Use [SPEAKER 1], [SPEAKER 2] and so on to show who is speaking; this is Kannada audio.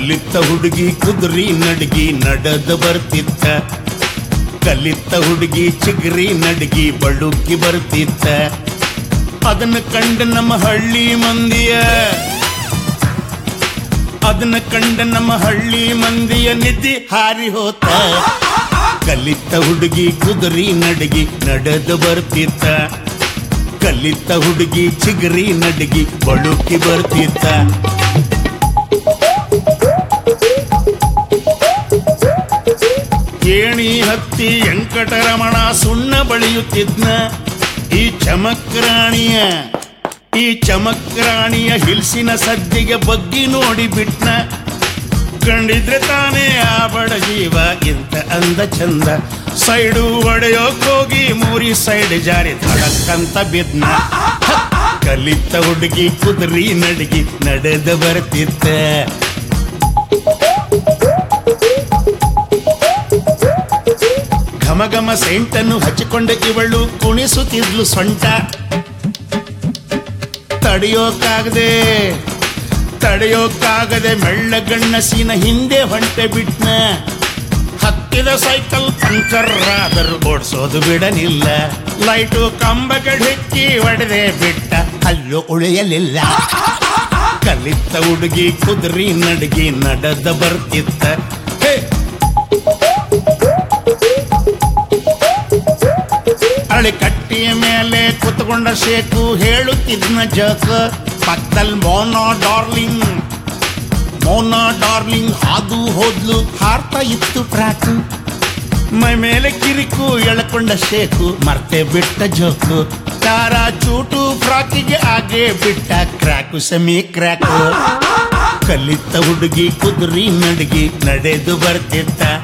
[SPEAKER 1] ಕಲಿತ ಹುಡುಗಿ ಕುದುರಿ ನಡಗಿ ನಡೆದ ಬರ್ತಿತ್ತ ಕಲಿತ ಹುಡುಗಿ ಚಿಗರಿ ನಡಗಿ ಬಳುಕಿ ಬರ್ತಿತ್ತ ಅದನ್ನ ಕಂಡ ನಮ್ಮ ಹಳ್ಳಿ ಮಂದಿಯ ಅದನ್ನ ಕಂಡ ನಮ್ಮ ಹಳ್ಳಿ ಮಂದಿಯ ನಿಧಿ ಹಾರಿ ಹೋತ ಕಲಿತ ಹುಡುಗಿ ಕುದುರಿ ನಡಗಿ ನಡೆದ ಬರ್ತಿತ್ತ ಕಲಿತ ಹುಡುಗಿ ಚಿಗರಿ ನಡಗಿ ಬಳುಕಿ ಬರ್ತಿತ್ತ ಏಣಿ ಹತ್ತಿ ವೆಂಕಟರಮಣ ಸುಣ್ಣ ಬಳಿಯುತ್ತಿದ್ನ ಈ ಚಮಕ್ರಾಣಿಯ ಈ ಚಮಕ್ರಾಣಿಯ ಹಿಲ್ಸಿನ ಸದ್ದಿಗೆ ಬಗ್ಗಿ ನೋಡಿ ಬಿಟ್ನ ಕಂಡಿದ್ರೆ ತಾನೇ ಆ ಬಡ ಜೀವ ಇಂತ ಅಂದ ಚಂದ ಸೈಡು ಒಡೆಯೋಕ್ ಹೋಗಿ ಮೂರಿ ಸೈಡ್ ಜಾರಿ ತಡಕ್ಕಂತ ಬಿದ್ನ ಕಲಿತ ಹುಡುಗಿ ಕುದುರಿ ನಡಗಿ ನಡೆದ ಬರ್ತಿತ್ತ ಘಮ ಘಮ ಸೆಂಟನ್ನು ಹಚ್ಚಿಕೊಂಡ ಇವಳು ಕುಣಿಸುತ್ತಿದ್ಲು ಸೊಂಟ ತಡೆಯೋಕ್ಕಾಗದೆ ತಡೆಯೋಕ್ಕಾಗದೆ ಮೆಳ್ಳಗಣ್ಣಸಿನ ಹಿಂದೆ ಹೊಂಟೆ ಬಿಟ್ನ ಹತ್ತಿದ ಸೈಕಲ್ ಪಂಚರ್ ಆದರೂ ಓಡಿಸೋದು ಬಿಡಲಿಲ್ಲ ಲೈಟು ಕಂಬಗಳ ಹಿಕ್ಕಿ ಒಡೆದೆ ಬಿಟ್ಟ ಅಲ್ಲೂ ಉಳಿಯಲಿಲ್ಲ ಕಲಿತ ಹುಡುಗಿ ಕುದುರಿ ನಡಗಿ ನಡೆದ ಬರ್ತಿತ್ತ ಹೇ ಅಳಿ ಕಟ್ಟಿಯ ಮೇಲೆ ಕುತ್ಕೊಂಡ ಶೇಕು ಹೇಳುತ್ತಿದ್ನ ಜೋಕ ಪಕ್ಕದಲ್ಲಿ ಮೋನೋ ಡಾರ್ಲಿಂಗ್ ಮೋನೋ ಡಾರ್ಲಿಂಗ್ ಹಾದು ಹೋದ್ಲು ಹಾರ್ತಾ ಇತ್ತು ಟ್ರ್ಯಾಕು ಮೈ ಮೇಲೆ ಕಿರಿಕು ಎಳ್ಕೊಂಡ ಶೇಕು ಮರ್ತೆ ಬಿಟ್ಟ ಜೋಕು ತಾರ ಚೂಟು ಫ್ರಾಕಿಗೆ ಆಗೇ ಬಿಟ್ಟ ಕ್ರ್ಯಾಕು ಸೆಮಿ ಕ್ರ್ಯಾಕು ಕಲಿತ ಹುಡುಗಿ ಕುದುರಿ ನಡಗಿ ನಡೆದು ಬರ್ತಿತ್ತ